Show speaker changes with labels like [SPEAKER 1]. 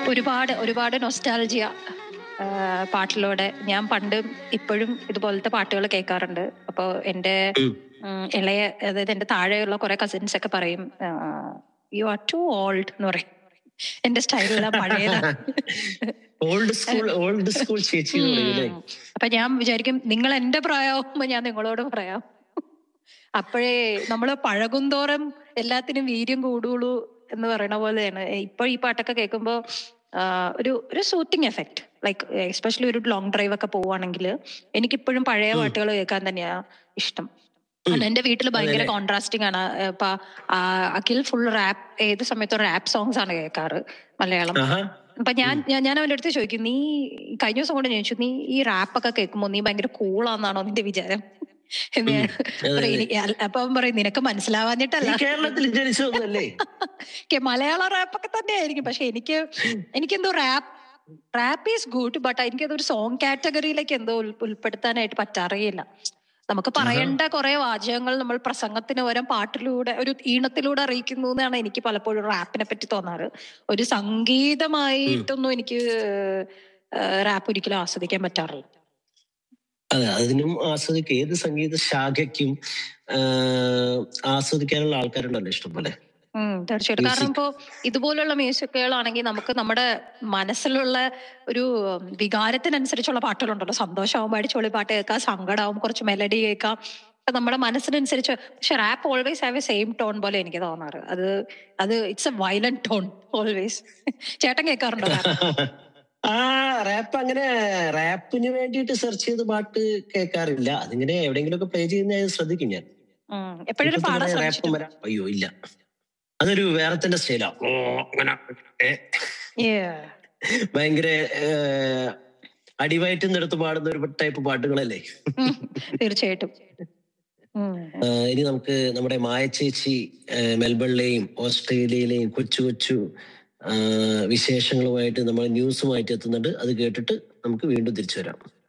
[SPEAKER 1] ഒരുപാട് ഒരുപാട് നൊസ്റ്റാലജിയ പാട്ടിലൂടെ ഞാൻ പണ്ട് ഇപ്പോഴും ഇതുപോലത്തെ പാട്ടുകൾ കേൾക്കാറുണ്ട് അപ്പോൾ എൻ്റെ
[SPEAKER 2] ഉം.
[SPEAKER 1] ഉം, ഇളയ അതായത് എൻ്റെ താഴെയുള്ള കുറെ കസിൻസ് ഒക്കെ പറയും യു ആർ ടു ഓൾഡ് എന്ന് പറയും എന്റെ സ്റ്റൈലെല്ലാം പഴയതാണ്
[SPEAKER 2] ഓൾഡ് സ്കൂൾ ഓൾഡ് സ്കൂൾ ചേച്ചി എന്ന് പറയൂലേ
[SPEAKER 1] ഉം. അപ്പൊ ഞാൻ വിചാരിക്കും നിങ്ങൾ എന്റെ പ്രായമാകുമ്പോ ഞാൻ നിങ്ങളോട് പറയാം അപ്പോഴേ നമ്മള് പഴകുന്തോറും എല്ലാത്തിനും വീര്യം കൂടുള്ളൂ എന്ന് പറയണ പോലെയാണ് ഇപ്പൊ ഈ പാട്ടൊക്കെ കേൾക്കുമ്പോ ആ, ഒരു ഒരു സൂത്തിങ് എഫക്ട് ലൈക്ക് എസ്പെഷ്യലി ഒരു ലോങ് ഡ്രൈവ് ഒക്കെ പോവാണെങ്കിൽ എനിക്കിപ്പോഴും പഴയ
[SPEAKER 2] ഉം.
[SPEAKER 1] പാട്ടുകൾ കേൾക്കാൻ തന്നെയാ ഇഷ്ടം കാരണം എന്റെ വീട്ടിൽ ഭയങ്കര
[SPEAKER 2] അതെല്ലേ?
[SPEAKER 1] കോൺട്രാസ്റ്റിംഗ് ആണ് ഇപ്പൊ ആ, അഖിൽ ഫുൾ റാപ്പ് ഏത് സമയത്തും റാപ്പ് സോങ്സ് ആണ് കേൾക്കാറ് മലയാളം
[SPEAKER 2] ആഹാ
[SPEAKER 1] അപ്പൊ ഞാൻ ഞാൻ ഞാൻ അവന്റെ അടുത്ത് ചോദിക്കും നീ കഴിഞ്ഞ ദിവസം കൊണ്ട് ഞാൻ ചോദിച്ചു നീ ഈ റാപ്പ് ഒക്കെ കേൾക്കുമ്പോ നീ ഭയങ്കര കൂളാന്നാണോ നിന്റെ വിചാരം എന്ന് ഞാൻ
[SPEAKER 2] അതെ,
[SPEAKER 1] പറയും,
[SPEAKER 2] അതെ.
[SPEAKER 1] "ഇനി- അല്ല, അപ്പൊ അവൻ പറയും നിനക്ക്
[SPEAKER 2] നീ
[SPEAKER 1] മനസ്സിലാവാഞ്ഞിട്ടല്ല
[SPEAKER 2] കേരളത്തിൽ ജനിച്ചതൊന്നല്ലേ
[SPEAKER 1] ഒക്കെ മലയാള റാപ്പൊക്കെ തന്നെയായിരിക്കും പക്ഷെ എനിക്ക് എനിക്കെന്തോ rap rap is good but എനിക്കത് ഒരു സോങ് കാറ്റഗറിയിലേക്ക് എന്തോ ഉൾ- ഉൾപ്പെടുത്താനായിട്ട് പറ്റാറിയില്ല നമുക്ക് പറയേണ്ട കുറെ വാചകങ്ങൾ നമ്മൾ പ്രസംഗത്തിന് പകരം പാട്ടിലൂടെ ഒരു ഈണത്തിലൂടെ അറിയിക്കുന്നു എന്നാണ് എനിക്ക് പലപ്പോഴും റാപ്പിനെ പറ്റി തോന്നാറ് ഒരു സംഗീതമായിട്ടൊന്നും എനിക്ക് റാപ്പ് ഒരിക്കലും ആസ്വദിക്കാൻ പറ്റാറില്ല
[SPEAKER 2] അതെ അതിനും ആസ്വദിക്കും ഏത് സംഗീത ശാഖയ്ക്കും ആ, ആസ്വദിക്കാനുള്ള ആൾക്കാരുണ്ടല്ലോ ഇഷ്ടംപോലെ
[SPEAKER 1] ഉം, തീർച്ചയായിട്ടും കാരണം
[SPEAKER 2] Music.
[SPEAKER 1] ഇപ്പോ ഇതുപോലുള്ള മ്യൂസിക്കുകളാണെങ്കിൽ നമുക്ക് നമ്മുടെ മനസ്സിലുള്ള ഒരു ഉം, വികാരത്തിനനുസരിച്ചുള്ള പാട്ടുകളുണ്ടല്ലോ സന്തോഷമാകുമ്പോൾ അടിച്ചൊളി പാട്ട് കേൾക്കാം സങ്കടമാവും കുറച്ച് മെലഡി കേൾക്കാം അപ്പൊ നമ്മുടെ മനസ്സിനനുസരിച്ച് പക്ഷെ rap always have a same tone പോലെ എനിക്ക് തോന്നാറ് അത് അത് it's a violent tone always ചേട്ടൻ കേൾക്കാറുണ്ടോ rap?
[SPEAKER 2] ആ റാപ്പ് അങ്ങനെ റാപ്പിന് വേണ്ടിയിട്ട് സെർച്ച് ചെയ്ത് പാട്ട് കേൾക്കാറില്ല അതിങ്ങനെ എവിടെയെങ്കിലും ഒക്കെ പ്ലേ ചെയ്യുന്ന ഞാൻ ശ്രദ്ധിക്കും ഞാൻ
[SPEAKER 1] ഉം, എപ്പോഴും പാടാൻ
[SPEAKER 2] റാപ്പ്
[SPEAKER 1] ശ്രമിച്ചിട്ടുണ്ട്
[SPEAKER 2] അയ്യോ ഇല്ല അതൊരു വേറെ തന്നെ സ്റ്റൈലാ ഓ അങ്ങനെ ഏ,
[SPEAKER 1] Yeah.
[SPEAKER 2] ഭയങ്കര ഏ, അടിവയറ്റിൽ നിന്നെടുത്ത് പാടുന്ന ഒരു ടൈപ്പ് പാട്ടുകളല്ലേ
[SPEAKER 1] ഉം, തീർച്ചയായിട്ടും ഉം.
[SPEAKER 2] ആ, ഇനി നമുക്ക് നമ്മുടെ മായ ചേച്ചി ആ, മെൽബണിലെയും ഓസ്ട്രേലിയയിലെയും കൊച്ചു കൊച്ചു ആ, വിശേഷങ്ങളുമായിട്ട് നമ്മൾ ന്യൂസുമായിട്ട് എത്തുന്നുണ്ട് അത് കേട്ടിട്ട് നമുക്ക് വീണ്ടും തിരിച്ചു വരാം